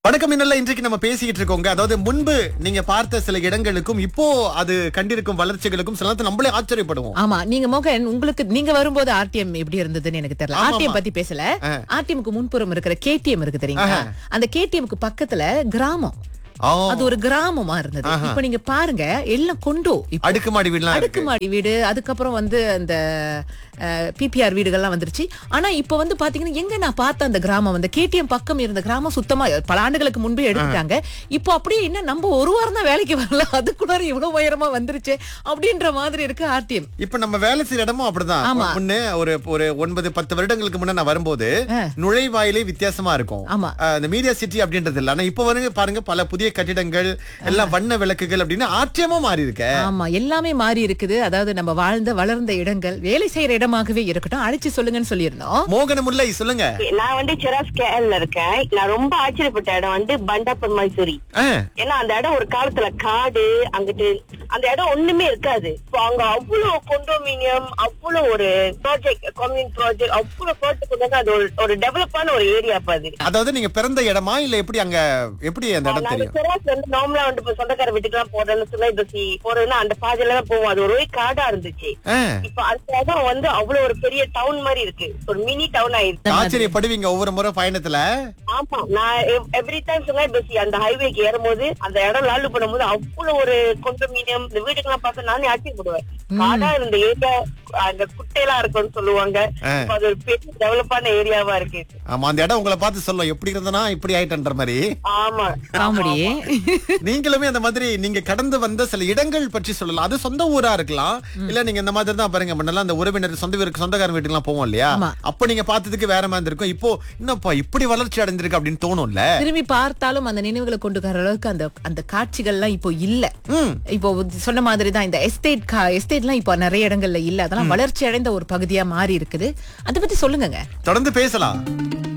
வணக்கம் இன்னல்ல இன்றைக்கு நம்ம பேசிக்கிட்டு இருக்கோங்க அதாவது முன்பு நீங்க பார்த்த சில இடங்களுக்கும் இப்போ அது கண்டிருக்கும் வளர்ச்சிகளுக்கும் சில நேரத்துல நம்மளே ஆச்சரியப்படுவோம் ஆமா நீங்க மோகன் உங்களுக்கு நீங்க வரும்போது ஆர்டிஎம் எப்படி இருந்ததுன்னு எனக்கு தெரியல ஆமா, ஆர்டிஎம் ஆமா. பத்தி பேசல ஆர்டிஎம்க்கு முன்புறம் இருக்கிற கேடிஎம் இருக்கு தெரியுங்களா அந்த கேடிஎம்க்கு பக்கத்துல கிராமம் ஆ, அது ஒரு கிராமமா இருந்தது இப்ப நீங்க பாருங்க எல்லாம் கொண்டோ இப்ப அடுக்குமாடி வீடுலாம் இருக்கு அடுக்குமாடி வீடு அதுக்கப்புறம் வந்து அந்த பிபிஆர் வீடுகள்லாம் வந்துருச்சு ஆனா இப்ப வந்து பாத்தீங்கன்னா எங்க நான் பார்த்த அந்த கிராமம் அந்த கேடிஎம் பக்கம் இருந்த கிராமம் சுத்தமா பல ஆண்டுகளுக்கு முன்பே எடுத்துட்டாங்க இப்போ அப்படியே என்ன நம்ம ஒரு வாரம் தான் வேலைக்கு வரல அதுக்குள்ள இவ்வளவு உயரமா வந்துருச்சு அப்படின்ற மாதிரி இருக்கு ஆர்டிஎம் இப்ப நம்ம வேலை செய்யற இடமும் அப்படிதான் ஆமா. முன்ன ஒரு ஒரு ஒன்பது பத்து வருடங்களுக்கு முன்ன நான் வரும்போது நுழைவாயிலே வித்தியாசமா இருக்கும் ஆமா. அஹ், இந்த மீடியா சிட்டி அப்படின்றது இல்ல ஆனா இப்ப வந்து பாருங்க பல புதிய கட்டிடங்கள் எல்லாம் வண்ண விளக்குகள் அப்படின்னு ஆச்சரியமும் மாறி இருக்க ஆமா எல்லாமே மாறி இருக்குது அதாவது நம்ம வாழ்ந்த வளர்ந்த இடங்கள் வேலை செய்யற இடமாகவே இருக்கட்டும் அழைச்சு சொல்லுங்கன்னு சொல்லியிருந்தோம் மோகனமுல்லை சொல்லுங்க நான் வந்து செராஸ் கேஎல்ல இருக்கேன் நான் ரொம்ப ஆச்சரியப்பட்ட இடம் வந்து பண்டாப்பன் மைசூரி அஹ், ஏன்னா அந்த இடம் ஒரு காலத்துல காடு அங்கிட்டு அந்த இடம் ஒண்ணுமே இருக்காது இப்போ அங்க அவ்வளவு கொண்டோமினியம் அவ்வளவு ஒரு ப்ராஜெக்ட் கம்யூன் ப்ராஜெக்ட் அவ்வளவு ப்ராஜெக்ட் கொண்டு வந்து அது ஒரு ஒரு டெவலப்பான ஒரு ஏரியா அப்ப அது அதாவது நீங்க பிறந்த இடமா இல்ல எப்படி அங்க எப்படி அந்த இடம் நாங்க தெரியும் செராஸ் வந்து நார்மலா வந்து இப்ப சொந்தக்கார வீட்டுக்கு எல்லாம் போறேன்னு சுலை பசி போறதுன்னா அந்த பாதையில தான் போவோம் அது ஒரு ஒரே காடா இருந்துச்சு அஹ், இப்ப அந்த இடம் வந்து அவ்வளவு ஒரு பெரிய டவுன் மாதிரி இருக்கு ஒரு மினி டவுன் ஆயிருக்கு ஆச்சரியப்படுவீங்க ஒவ்வொரு முறை பயணத்துல ஆமா நான் எவ்ரி டைம் சுங்கை பசி அந்த ஹைவேக்கு ஏறும்போது அந்த இடம் லாலு பண்ணும்போது அவ்வளவு ஒரு கொண்டோமினியம் இந்த வீடுக்கெல்லாம் பார்த்து நானே ஆச்சரியப்படுவேன் காடா இருந்த ஏரியா அந்த குட்டையெல்லாம் இருக்கும்னு சொல்லுவாங்க இப்ப அது ஒரு பெரிய டெவலப்பான ஏரியாவா இருக்கு ஆமா அந்த இடம் உங்களை பார்த்து சொல்லும் எப்படி இருந்தனா இப்படி ஆயிட்டன்ற மாதிரி ஆமா காமெடி நீங்களுமே அந்த மாதிரி நீங்க கடந்து வந்த சில இடங்கள் பற்றி சொல்லலாம் அது சொந்த ஊரா இருக்கலாம் இல்ல நீங்க இந்த மாதிரி தான் பாருங்க முன்னெல்லாம் அந்த உறவினர் சொந்த வீருக்கு சொந்தக்காரன் வீட்டுக்கு எல்லாம் போவோம் இல்லையா ஆமா. அப்ப நீங்க பார்த்ததுக்கு வேற மாதிரி இருக்கும் இப்போ என்னப்பா இப்படி வளர்ச்சி அடைஞ்சிருக்கு அப்படின்னு தோணும்ல திரும்பி பார்த்தாலும் அந்த நினைவுகளை கொண்டு வர அளவுக்கு அந்த அந்த காட்சிகள்லாம் இப்போ இல்ல ம். இப்போ சொன்ன மாதிரி தான் இந்த எஸ்டேட் எஸ்டேட்லாம் இப்போ நிறைய இடங்கள்ல இல்ல அதெல்லாம் வளர்ச்சி அடைந்த ஒரு பகுதியா மாறி இருக்குது அதை பத்தி சொல்லுங்கங்க தொடர்ந்து பேசலாம்